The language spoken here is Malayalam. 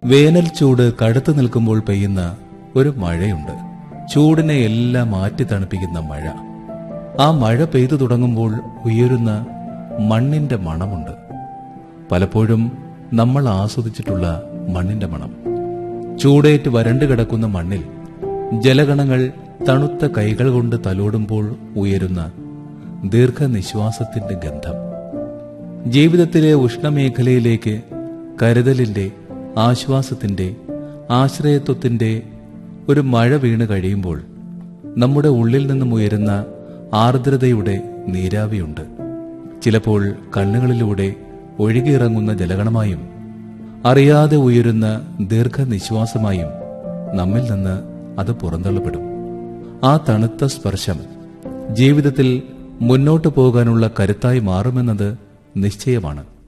വേനൽ ചൂട് കടുത്തു നിൽക്കുമ്പോൾ പെയ്യുന്ന ഒരു മഴയുണ്ട് ചൂടിനെ എല്ലാം മാറ്റി തണുപ്പിക്കുന്ന മഴ ആ മഴ പെയ്തു തുടങ്ങുമ്പോൾ ഉയരുന്ന മണ്ണിന്റെ മണമുണ്ട് പലപ്പോഴും നമ്മൾ ആസ്വദിച്ചിട്ടുള്ള മണ്ണിന്റെ മണം ചൂടേറ്റ് വരണ്ടു കിടക്കുന്ന മണ്ണിൽ ജലഗണങ്ങൾ തണുത്ത കൈകൾ കൊണ്ട് തലോടുമ്പോൾ ഉയരുന്ന ദീർഘനിശ്വാസത്തിന്റെ ഗന്ധം ജീവിതത്തിലെ ഉഷ്ണമേഖലയിലേക്ക് കരുതലിന്റെ ആശ്വാസത്തിന്റെ ആശ്രയത്വത്തിന്റെ ഒരു മഴ വീണ് കഴിയുമ്പോൾ നമ്മുടെ ഉള്ളിൽ നിന്നും ഉയരുന്ന ആർദ്രതയുടെ നീരാവിയുണ്ട് ചിലപ്പോൾ കണ്ണുകളിലൂടെ ഒഴുകിയിറങ്ങുന്ന ജലഗണമായും അറിയാതെ ഉയരുന്ന ദീർഘനിശ്വാസമായും നമ്മിൽ നിന്ന് അത് പുറന്തള്ളപ്പെടും ആ തണുത്ത സ്പർശം ജീവിതത്തിൽ മുന്നോട്ടു പോകാനുള്ള കരുത്തായി മാറുമെന്നത് നിശ്ചയമാണ്